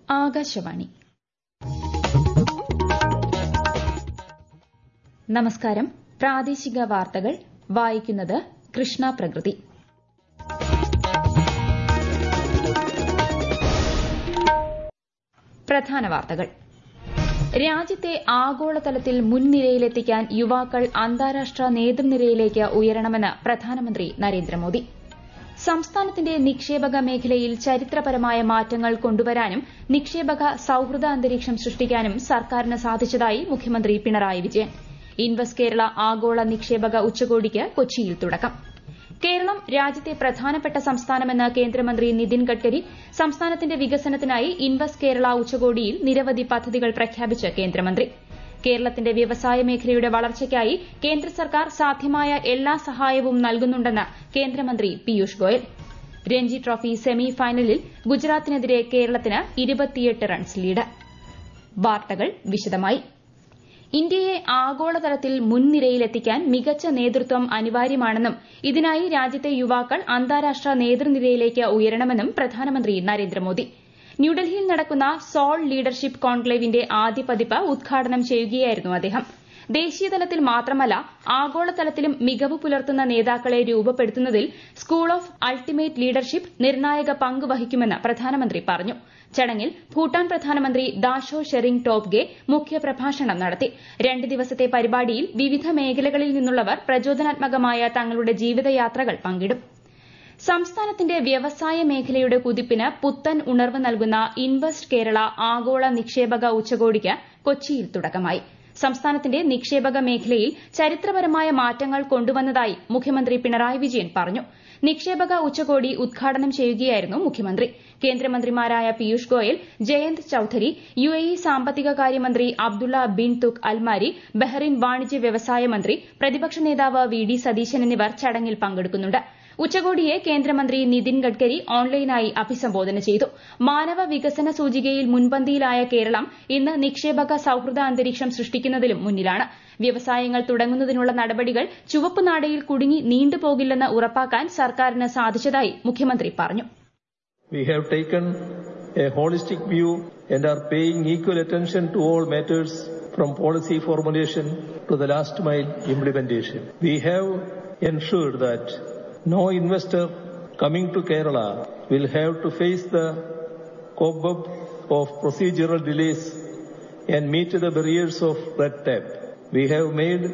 ആകാശവാണി നമസ്കാരം പ്രാദേശിക വാർത്തകൾ വായിക്കുന്നത് കൃഷ്ണ പ്രകൃതി പ്രധാന വാർത്തകൾ രാജ്യത്തെ ആഗോളതലത്തിൽ മുൻനിരയിലെത്തിക്കാൻ യുവാക്കൾ അന്താരാഷ്ട്ര നേതൃനിരയിലേക്ക് ഉയരണമെന്ന് പ്രധാനമന്ത്രി നരേന്ദ്രമോദി സംസ്ഥാനത്തിന്റെ നിക്ഷേപക മേഖലയിൽ ചരിത്രപരമായ മാറ്റങ്ങൾ കൊണ്ടുവരാനും നിക്ഷേപക സൌഹൃദ അന്തരീക്ഷം സൃഷ്ടിക്കാനും സർക്കാരിന് സാധിച്ചതായി മുഖ്യമന്ത്രി പിണറായി വിജയൻ ഇൻവെസ്റ്റ് കേരള ആഗോള നിക്ഷേപക ഉച്ചകോടിക്ക് കൊച്ചിയിൽ തുടക്കം കേരളം രാജ്യത്തെ പ്രധാനപ്പെട്ട സംസ്ഥാനമെന്ന് കേന്ദ്രമന്ത്രി നിതിൻ ഗഡ്കരി സംസ്ഥാനത്തിന്റെ വികസനത്തിനായി ഇൻവെസ്റ്റ് കേരള ഉച്ചകോടിയിൽ നിരവധി പദ്ധതികൾ പ്രഖ്യാപിച്ച് കേന്ദ്രമന്ത്രി കേരളത്തിന്റെ വ്യവസായ മേഖലയുടെ വളർച്ചയ്ക്കായി കേന്ദ്ര സർക്കാർ സാധ്യമായ എല്ലാ സഹായവും നൽകുന്നുണ്ടെന്ന് കേന്ദ്രമന്ത്രി പീയൂഷ് ഗോയൽ രഞ്ജി ട്രോഫി സെമി ഫൈനലിൽ ഗുജറാത്തിനെതിരെ കേരളത്തിന് ഇരുപത്തിയെട്ട് റൺസ് ലീഡ് വാർത്തകൾ വിശദമായി ഇന്ത്യയെ ആഗോളതലത്തിൽ മുൻനിരയിലെത്തിക്കാൻ മികച്ച നേതൃത്വം അനിവാര്യമാണെന്നും ഇതിനായി രാജ്യത്തെ യുവാക്കൾ അന്താരാഷ്ട്ര നേതൃനിരയിലേക്ക് ഉയരണമെന്നും പ്രധാനമന്ത്രി നരേന്ദ്രമോദി ന്യൂഡൽഹിയിൽ നടക്കുന്ന സോൾ ലീഡർഷിപ്പ് കോൺക്ലേവിന്റെ ആദ്യ പതിപ്പ് ഉദ്ഘാടനം ചെയ്യുകയായിരുന്നു അദ്ദേഹം ദേശീയതലത്തിൽ മാത്രമല്ല ആഗോളതലത്തിലും മികവ് പുലർത്തുന്ന നേതാക്കളെ രൂപപ്പെടുത്തുന്നതിൽ സ്കൂൾ ഓഫ് അൾട്ടിമേറ്റ് ലീഡർഷിപ്പ് നിർണായക പങ്ക് വഹിക്കുമെന്ന് പ്രധാനമന്ത്രി പറഞ്ഞു ചടങ്ങിൽ ഭൂട്ടാൻ പ്രധാനമന്ത്രി ദാഷോ ഷെറിംഗ് ടോബ്ഗെ മുഖ്യപ്രഭാഷണം നടത്തി രണ്ട് ദിവസത്തെ പരിപാടിയിൽ വിവിധ മേഖലകളിൽ നിന്നുള്ളവർ പ്രചോദനാത്മകമായ തങ്ങളുടെ ജീവിതയാത്രകൾ പങ്കിടും സംസ്ഥാനത്തിന്റെ വ്യവസായ മേഖലയുടെ കുതിപ്പിന് പുത്തൻ ഉണർവ് നൽകുന്ന ഇൻവെസ്റ്റ് കേരള ആഗോള നിക്ഷേപക ഉച്ചകോടിക്ക് കൊച്ചിയിൽ തുടക്കമായി സംസ്ഥാനത്തിന്റെ നിക്ഷേപക മേഖലയിൽ ചരിത്രപരമായ മാറ്റങ്ങൾ കൊണ്ടുവന്നതായി മുഖ്യമന്ത്രി പിണറായി വിജയൻ പറഞ്ഞു നിക്ഷേപക ഉച്ചകോടി ഉദ്ഘാടനം ചെയ്യുകയായിരുന്നു മുഖ്യമന്ത്രി കേന്ദ്രമന്ത്രിമാരായ പീയൂഷ് ഗോയൽ ജയന്ത് ചൌധരി യുഎഇ സാമ്പത്തിക കാര്യമന്ത്രി Abdulla bin Touq Al Marri Bahrain വാണിജ്യ വ്യവസായ മന്ത്രി പ്രതിപക്ഷ നേതാവ് വി ഡി സതീശൻ എന്നിവർ ചടങ്ങിൽ പങ്കെടുക്കുന്നുണ്ട് ഉച്ചകോടിയെ കേന്ദ്രമന്ത്രി നിതിൻ ഗഡ്കരി ഓൺലൈനായി അഭിസംബോധന ചെയ്തു മാനവ വികസന സൂചികയിൽ മുൻപന്തിയിലായ കേരളം ഇന്ന് നിക്ഷേപക സൌഹൃദ അന്തരീക്ഷം സൃഷ്ടിക്കുന്നതിലും മുന്നിലാണ് വ്യവസായങ്ങൾ തുടങ്ങുന്നതിനുള്ള നടപടികൾ ചുവപ്പ് നാടയിൽ കുടുങ്ങി നീണ്ടുപോകില്ലെന്ന് ഉറപ്പാക്കാൻ സർക്കാരിന് സാധിച്ചതായി മുഖ്യമന്ത്രി പറഞ്ഞു We have taken a holistic view and are paying equal attention to all matters from policy formulation to the last mile implementation. We have ensured that no investor coming to Kerala will have to face the cobweb of procedural delays and meet the barriers of red tape. We have made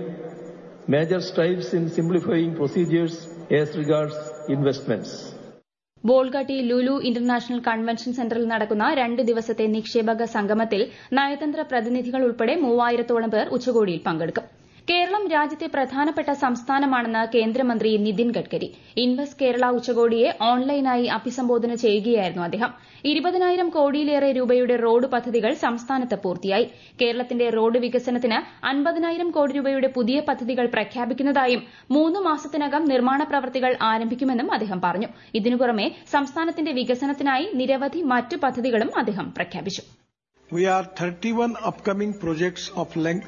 major strides in simplifying procedures as regards investments. Bolgatty Lulu international convention സെന്ററിൽ നടക്കുന്ന രണ്ട് ദിവസത്തെ നിക്ഷേപക സംഗമത്തിൽ നയതന്ത്ര പ്രതിനിധികൾ ഉൾപ്പെടെ മൂവായിരത്തോളം പേർ ഉച്ചകോടിയിൽ പങ്കെടുക്കും കേരളം രാജ്യത്തെ പ്രധാനപ്പെട്ട സംസ്ഥാനമാണെന്ന് കേന്ദ്രമന്ത്രി നിതിൻ ഗഡ്കരി ഇൻവെസ്റ്റ് കേരള ഉച്ചകോടിയെ ഓൺലൈനായി അഭിസംബോധന ചെയ്യുകയായിരുന്നു അദ്ദേഹം ഇരുപതിനായിരം കോടിയിലേറെ രൂപയുടെ റോഡ് പദ്ധതികൾ സംസ്ഥാനത്ത് പൂർത്തിയായി കേരളത്തിന്റെ റോഡ് വികസനത്തിന് അൻപതിനായിരം കോടി രൂപയുടെ പുതിയ പദ്ധതികൾ പ്രഖ്യാപിക്കുന്നതായും മൂന്ന് മാസത്തിനകം നിർമ്മാണ പ്രവൃത്തികൾ ആരംഭിക്കുമെന്നും അദ്ദേഹം പറഞ്ഞു ഇതിനു പുറമെ സംസ്ഥാനത്തിന്റെ വികസനത്തിനായി നിരവധി മറ്റു പദ്ധതികളും അദ്ദേഹം പ്രഖ്യാപിച്ചു We are 31 upcoming projects of length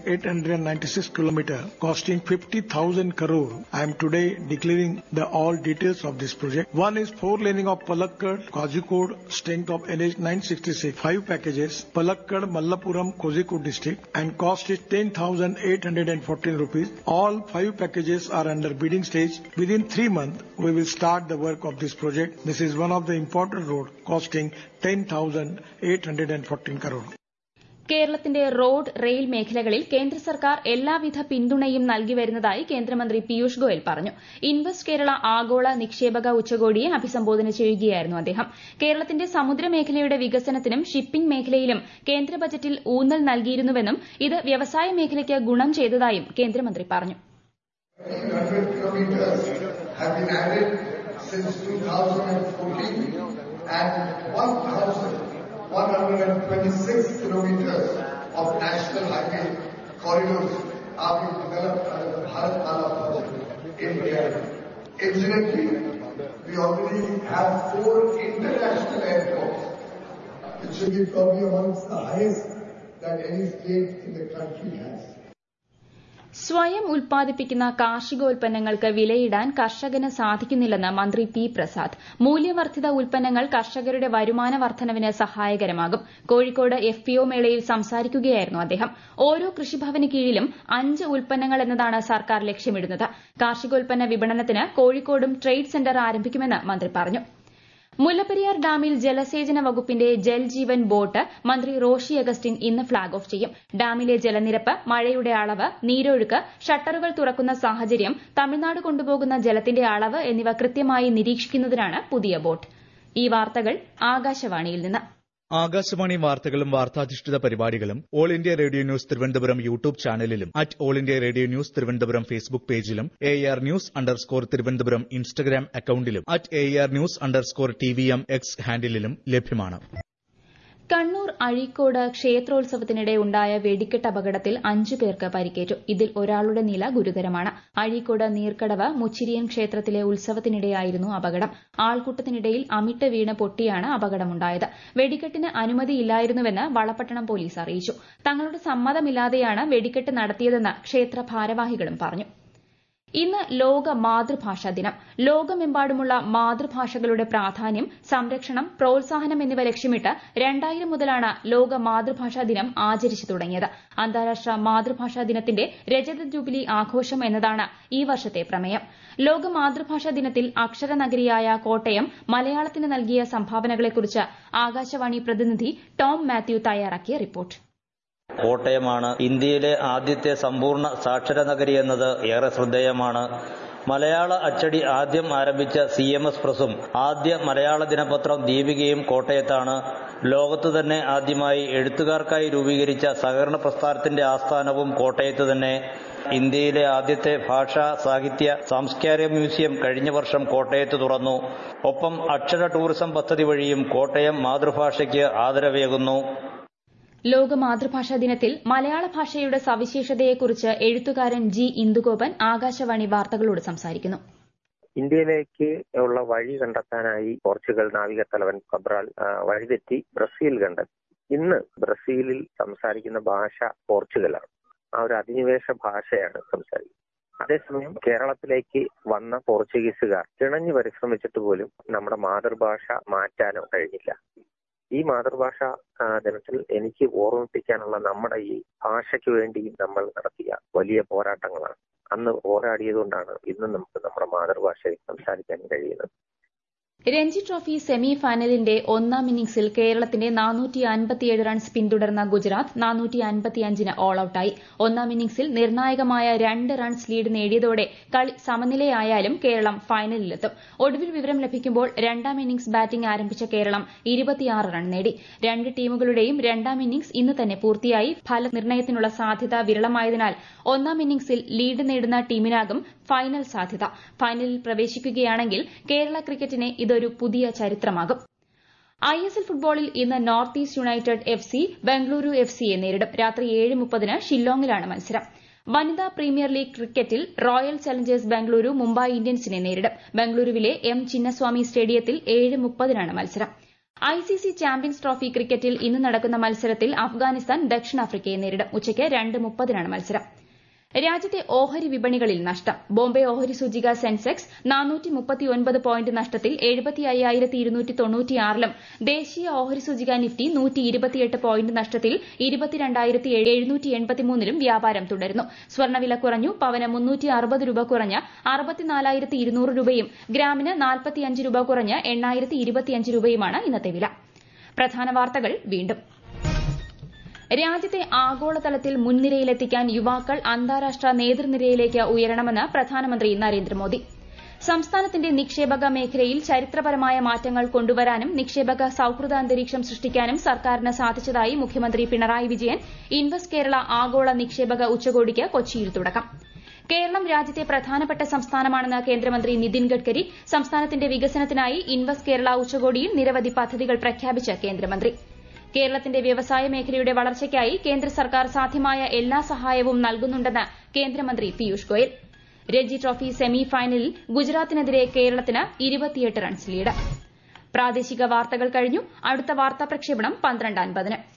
896 km costing 50,000 crore. I am today declaring the all details of this project. One is four laning of Palakkad, Kozhikode, strength of NH 966, five packages, Palakkad, Mallapuram, Kozhikode district and cost is 10,814 rupees. All five packages are under bidding stage. Within three months, we will start the work of this project. This is one of the important road costing 10,814 crore. കേരളത്തിന്റെ road rail മേഖലകളിൽ കേന്ദ്ര സർക്കാർ എല്ലാവിധ പിന്തുണയും നൽകി വരുന്നതായി കേന്ദ്രമന്ത്രി പീയൂഷ് ഗോയൽ പറഞ്ഞു ഇൻവെസ്റ്റ് കേരള ആഗോള നിക്ഷേപക ഉച്ചകോടിയെ അഭിസംബോധന ചെയ്യുകയായിരുന്നു അദ്ദേഹം കേരളത്തിന്റെ സമുദ്ര മേഖലയുടെ വികസനത്തിനും ഷിപ്പിംഗ് മേഖലയിലും കേന്ദ്ര ബജറ്റിൽ ഊന്നൽ നൽകിയിരുന്നുവെന്നും ഇത് വ്യവസായ മേഖലയ്ക്ക് ഗുണം ചെയ്തതായും കേന്ദ്രമന്ത്രി പറഞ്ഞു and 126 kilometers of national highway corridors are being developed under the Bharat Mala project in Kerala. Incidentally, we already have four international airports, which should be probably amongst the highest that any state in the country has. സ്വയം ഉൽപ്പാദിപ്പിക്കുന്ന കാർഷികോൽപ്പന്നങ്ങൾക്ക് വിലയിടാൻ കർഷകന് സാധിക്കുന്നില്ലെന്ന് മന്ത്രി P Prasad മൂല്യവർദ്ധിത ഉൽപ്പന്നങ്ങൾ കർഷകരുടെ വരുമാന വർധനവിന് സഹായകരമാകും Kozhikode F P O മേളയിൽ സംസാരിക്കുകയായിരുന്നു അദ്ദേഹം ഓരോ കൃഷിഭവന് കീഴിലും അഞ്ച് ഉൽപ്പന്നങ്ങൾ എന്നതാണ് സർക്കാർ ലക്ഷ്യമിടുന്നത് കാർഷികോൽപ്പന്ന വിപണനത്തിന് കോഴിക്കോടും ട്രേഡ് സെന്റർ ആരംഭിക്കുമെന്ന് മന്ത്രി പറഞ്ഞു മുല്ലപ്പെരിയാർ ഡാമിൽ ജലസേചന വകുപ്പിന്റെ ജൽജീവൻ ബോട്ട് മന്ത്രി റോഷി അഗസ്റ്റിൻ ഇന്ന് ഫ്ളാഗ് ഓഫ് ചെയ്യും ഡാമിലെ ജലനിരപ്പ് മഴയുടെ അളവ് നീരൊഴുക്ക് ഷട്ടറുകൾ തുറക്കുന്ന സാഹചര്യം തമിഴ്നാട് കൊണ്ടുപോകുന്ന ജലത്തിന്റെ അളവ് എന്നിവ കൃത്യമായി നിരീക്ഷിക്കുന്നതിനാണ് പുതിയ ബോട്ട് ഈ വാർത്തകൾ ആകാശവാണിയിൽ നിന്ന് ആകാശവാണി വാർത്തകളും വാർത്താധിഷ്ഠിത പരിപാടികളും All India Radio News Thiruvananthapuram YouTube ചാനലിലും at All India Radio News Thiruvananthapuram Facebook പേജിലും A R news underscore Thiruvananthapuram Instagram അക്കൌണ്ടിലും at A R news underscore T V M X ഹാൻഡിലും ലഭ്യമാണ് കണ്ണൂർ അഴീക്കോട് ക്ഷേത്രോത്സവത്തിനിടെ ഉണ്ടായ വെടിക്കെട്ട് അപകടത്തിൽ അഞ്ചു പേർക്ക് പരിക്കേറ്റു ഇതിൽ ഒരാളുടെ നില ഗുരുതരമാണ് അഴീക്കോട് നീർക്കടവ് മുച്ചിരിയൻ ക്ഷേത്രത്തിലെ ഉത്സവത്തിനിടെയായിരുന്നു അപകടം ആൾക്കൂട്ടത്തിനിടയിൽ അമിട്ട് വീണ് പൊട്ടിയാണ് അപകടമുണ്ടായത് വെടിക്കെട്ടിന് അനുമതിയില്ലായിരുന്നുവെന്ന് വളപട്ടണം പോലീസ് അറിയിച്ചു തങ്ങളുടെ സമ്മതമില്ലാതെയാണ് വെടിക്കെട്ട് നടത്തിയതെന്ന് ക്ഷേത്ര ഭാരവാഹികളും പറഞ്ഞു ഇന്ന് ലോക മാതൃഭാഷാ ദിനം ലോകമെമ്പാടുമുള്ള മാതൃഭാഷകളുടെ പ്രാധാന്യം സംരക്ഷണം പ്രോത്സാഹനം എന്നിവ ലക്ഷ്യമിട്ട് രണ്ടായിരം മുതലാണ് ലോക മാതൃഭാഷാ ദിനം ആചരിച്ചു തുടങ്ങിയത് അന്താരാഷ്ട്ര മാതൃഭാഷാ ദിനത്തിന്റെ രജത ജൂബിലി ആഘോഷം എന്നതാണ് ഈ വർഷത്തെ പ്രമേയം ലോക മാതൃഭാഷാ ദിനത്തിൽ അക്ഷരനഗരിയായ കോട്ടയം മലയാളത്തിന് നൽകിയ സംഭാവനകളെക്കുറിച്ച് ആകാശവാണി പ്രതിനിധി ടോം മാത്യു തയ്യാറാക്കിയ റിപ്പോർട്ട് കോട്ടയമാണ് ഇന്ത്യയിലെ ആദ്യത്തെ സമ്പൂർണ്ണ സാക്ഷര നഗരി എന്നത് ഏറെ ശ്രദ്ധേയമാണ് മലയാള അച്ചടി ആദ്യം ആരംഭിച്ച സി എം എസ് പ്രസും ആദ്യ മലയാള ദിനപത്രം ദീപികയും കോട്ടയത്താണ് ലോകത്ത് തന്നെ ആദ്യമായി എഴുത്തുകാർക്കായി രൂപീകരിച്ച സഹകരണ പ്രസ്ഥാനത്തിന്റെ ആസ്ഥാനവും കോട്ടയത്ത് തന്നെ ഇന്ത്യയിലെ ആദ്യത്തെ ഭാഷാ സാഹിത്യ സാംസ്കാരിക മ്യൂസിയം കഴിഞ്ഞ വർഷം കോട്ടയത്ത് തുറന്നു ഒപ്പം അക്ഷര ടൂറിസം പദ്ധതി വഴിയും കോട്ടയം മാതൃഭാഷയ്ക്ക് ആദരവേകുന്നു ലോക മാതൃഭാഷാ ദിനത്തിൽ മലയാള ഭാഷയുടെ സവിശേഷതയെക്കുറിച്ച് എഴുത്തുകാരൻ ജി ഇന്ദുഗോപൻ ആകാശവാണി വാർത്തകളോട് സംസാരിക്കുന്നു ഇന്ത്യയിലേക്ക് ഉള്ള വഴി കണ്ടെത്താനായി പോർച്ചുഗൽ നാവികത്തലവൻ കബ്രാൽ വഴിതെറ്റി ബ്രസീൽ കണ്ടെത്തി ഇന്ന് ബ്രസീലിൽ സംസാരിക്കുന്ന ഭാഷ പോർച്ചുഗലാണ് ആ ഒരു അധിനിവേശ ഭാഷയാണ് സംസാരിക്കുന്നത് അതേസമയം കേരളത്തിലേക്ക് വന്ന പോർച്ചുഗീസുകാർ കിണഞ്ഞു പരിശ്രമിച്ചിട്ട് പോലും നമ്മുടെ മാതൃഭാഷ മാറ്റാനോ കഴിഞ്ഞില്ല ഈ മാതൃഭാഷ ദിനത്തിൽ എനിക്ക് ഓർമ്മിപ്പിക്കാനുള്ള നമ്മുടെ ഈ ഭാഷയ്ക്ക് വേണ്ടി നമ്മൾ നടത്തിയ വലിയ പോരാട്ടങ്ങളാണ് അന്ന് പോരാടിയതുകൊണ്ടാണ് ഇന്ന് നമുക്ക് നമ്മുടെ മാതൃഭാഷയിൽ സംസാരിക്കാൻ കഴിയുന്നത് രഞ്ജി ട്രോഫി സെമി ഫൈനലിന്റെ ഒന്നാം ഇന്നിംഗ്സിൽ കേരളത്തിന്റെ റൺസ് പിന്തുടർന്ന ഗുജറാത്ത് ന് ഓൾ ഔട്ടായി ഒന്നാം ഇന്നിംഗ്സിൽ നിർണായകമായ രണ്ട് റൺസ് ലീഡ് നേടിയതോടെ കളി സമനിലയായാലും കേരളം ഫൈനലിലെത്തും ഒടുവിൽ വിവരം ലഭിക്കുമ്പോൾ രണ്ടാം ഇന്നിംഗ്സ് ബാറ്റിംഗ് ആരംഭിച്ച കേരളം റൺ നേടി രണ്ട് ടീമുകളുടെയും രണ്ടാം ഇന്നിംഗ്സ് ഇന്ന് തന്നെ പൂർത്തിയായി ഫലനിർണ്ണയത്തിനുള്ള സാധ്യത വിരളമായതിനാൽ ഒന്നാം ഇന്നിംഗ്സിൽ ലീഡ് നേടുന്ന ടീമിനാകും ഫൈനൽ സാധ്യത ഫൈനലിൽ പ്രവേശിക്കുകയാണെങ്കിൽ കേരള ക്രിക്കറ്റിന് ഇതൊരു പുതിയ ചരിത്രമാകും ഐ എസ് എൽ ഫുട്ബോളിൽ ഇന്ന് North East United F C Bengaluru F സിയെ നേരിടും രാത്രി ഏഴ് മുപ്പതിന് ഷില്ലോങ്ങിലാണ് മത്സരം വനിതാ പ്രീമിയർ ലീഗ് ക്രിക്കറ്റിൽ റോയൽ ചലഞ്ചേഴ്സ് ബംഗളൂരു മുംബൈ ഇന്ത്യൻസിനെ നേരിടും ബംഗളൂരുവിലെ എം ചിന്നസ്വാമി സ്റ്റേഡിയത്തിൽ ഏഴ് മുപ്പതിനാണ് മത്സരം ഐസിസി ചാമ്പ്യൻസ് ട്രോഫി ക്രിക്കറ്റിൽ ഇന്ന് നടക്കുന്ന മത്സരത്തിൽ അഫ്ഗാനിസ്ഥാൻ ദക്ഷിണാഫ്രിക്കയെ നേരിടും ഉച്ചയ്ക്ക് രണ്ട് മുപ്പതിനാണ് മത്സരം രാജ്യത്തെ ഓഹരി വിപണികളിൽ നഷ്ടം ബോംബെ ഓഹരി സൂചിക സെൻസെക്സ് പോയിന്റ് നഷ്ടത്തിൽ ലും ദേശീയ ഓഹരി സൂചിക നിഫ്റ്റി പോയിന്റ് നഷ്ടത്തിൽ ലും വ്യാപാരം തുടരുന്നു സ്വർണ്ണവില കുറഞ്ഞു പവന് രൂപ കുറഞ്ഞ് രൂപയും ഗ്രാമിന് രൂപ കുറഞ്ഞ് രൂപയുമാണ് ഇന്നത്തെ വില പ്രധാന വാർത്തകൾ വീണ്ടും രാജ്യത്തെ ആഗോളതലത്തിൽ മുൻനിരയിലെത്തിക്കാൻ യുവാക്കൾ അന്താരാഷ്ട്ര നേതൃനിരയിലേക്ക് ഉയരണമെന്ന് പ്രധാനമന്ത്രി നരേന്ദ്രമോദി സംസ്ഥാനത്തിന്റെ നിക്ഷേപക മേഖലയിൽ ചരിത്രപരമായ മാറ്റങ്ങൾ കൊണ്ടുവരാനും നിക്ഷേപക സൌഹൃദ അന്തരീക്ഷം സൃഷ്ടിക്കാനും സർക്കാരിന് സാധിച്ചതായി മുഖ്യമന്ത്രി പിണറായി വിജയൻ ഇൻവെസ്റ്റ് കേരള ആഗോള നിക്ഷേപക ഉച്ചകോടിക്ക് കൊച്ചിയിൽ തുടക്കം കേരളം രാജ്യത്തെ പ്രധാനപ്പെട്ട സംസ്ഥാനമാണെന്ന് കേന്ദ്രമന്ത്രി നിതിൻ ഗഡ്കരി സംസ്ഥാനത്തിന്റെ വികസനത്തിനായി ഇൻവെസ്റ്റ് കേരള ഉച്ചകോടിയിൽ നിരവധി പദ്ധതികൾ പ്രഖ്യാപിച്ച് കേന്ദ്രമന്ത്രി കേരളത്തിന്റെ വ്യവസായ മേഖലയുടെ വളർച്ചയ്ക്കായി കേന്ദ്ര സർക്കാർ സാധ്യമായ എല്ലാ സഹായവും നൽകുന്നുണ്ടെന്ന് കേന്ദ്രമന്ത്രി പീയൂഷ് ഗോയൽ രഞ്ജി ട്രോഫി സെമി ഫൈനലിൽ ഗുജറാത്തിനെതിരെ കേരളത്തിന് റൺസ് ലീഡ് പ്രാദേശിക വാർത്തകൾ കഴിഞ്ഞു അടുത്ത വാർത്താ പ്രക്ഷേപണം പന്ത്രണ്ട് അൻപതിന്